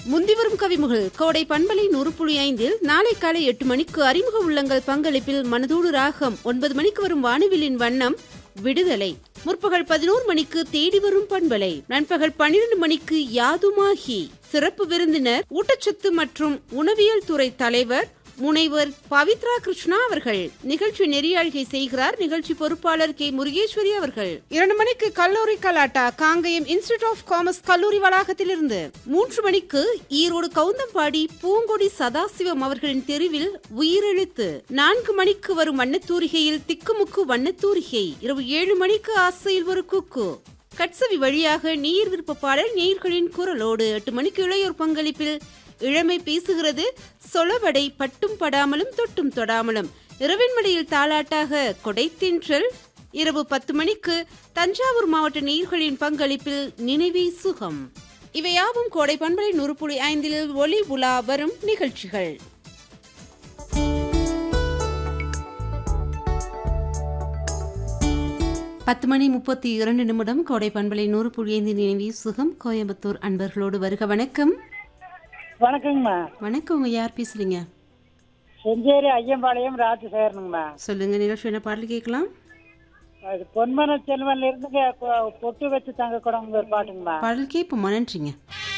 முந்திவரும் கவிமுகள் கோடை பண்பலை நூறு புள்ளி ஐந்தில் நாளை காலை எட்டு மணிக்கு அறிமுக உள்ளங்கள் பங்களிப்பில் மனதோடு ராகம் ஒன்பது மணிக்கு வரும் வானவிலின் வண்ணம் விடுதலை முற்பகல் பதினோரு மணிக்கு தேடி வரும் பண்பலை நண்பகல் பன்னிரண்டு மணிக்கு யாதுமாகி சிறப்பு விருந்தினர் ஊட்டச்சத்து மற்றும் உணவியல் துறை தலைவர் முனைவர் பவித்ரா கிருஷ்ணா அவர்கள் நிகழ்ச்சி நெறியாழ்கை செய்கிறார் நிகழ்ச்சி பொறுப்பாளர் கே முருகேஸ்வரி அவர்கள் இரண்டு மணிக்கு கல்லூரி கலாட்டா காங்கயம் இன்ஸ்டிடியூட் ஆஃப் காமர்ஸ் கல்லூரி வளாகத்திலிருந்து மூன்று மணிக்கு ஈரோடு கவுந்தம்பாடி பூங்கொடி சதாசிவம் அவர்களின் தெருவில் உயிரெழுத்து நான்கு மணிக்கு வரும் வண்ணத்தூரிகையில் திக்குமுக்கு வண்ணத்தூரிகை இரவு ஏழு மணிக்கு ஆசையில் ஒரு குக்கு கட்சவி வழியாக நீர் விருப்ப பாடல் நேயர்களின் குரலோடு எட்டு மணிக்கு இளையோர் பங்களிப்பில் இளமை பேசுகிறது சொலவடை பட்டும் படாமலும் தொட்டும் தொடாமலும் இரவின் மடியில் தாளாட்டாக கொடைத்தின்றல் இரவு பத்து மணிக்கு தஞ்சாவூர் மாவட்ட நீர்களின் பங்களிப்பில் நினைவே சுகம் இவையாவும் கோடை பண்பலை நூறு புள்ளி ஐந்தில் ஒளி உலா வரும் நிகழ்ச்சிகள் பத்து மணி முப்பத்தி இரண்டு நிமிடம் கோடை பண்பலை நூறு புள்ளி ஐந்து நினைவே சுகம் கோயம்புத்தூர் அன்பர்களோடு வருக வணக்கம் வணக்கங்கம்மா வணக்கம் உங்க யார் பேசுறீங்க செஞ்சேரி ஐயம்பாளையம் ராஜு சேரணுங்கம்மா சொல்லுங்க நிகழ்ச்சி என்ன பாடல் கேட்கலாம் அது பொன்மன செல்வன்ல இருந்துங்க பொ- பொட்டு வச்சு தங்க கூடங்க ஒரு பாட்டுங்கம்மா பாடல் கேட்போமா நன்றிங்க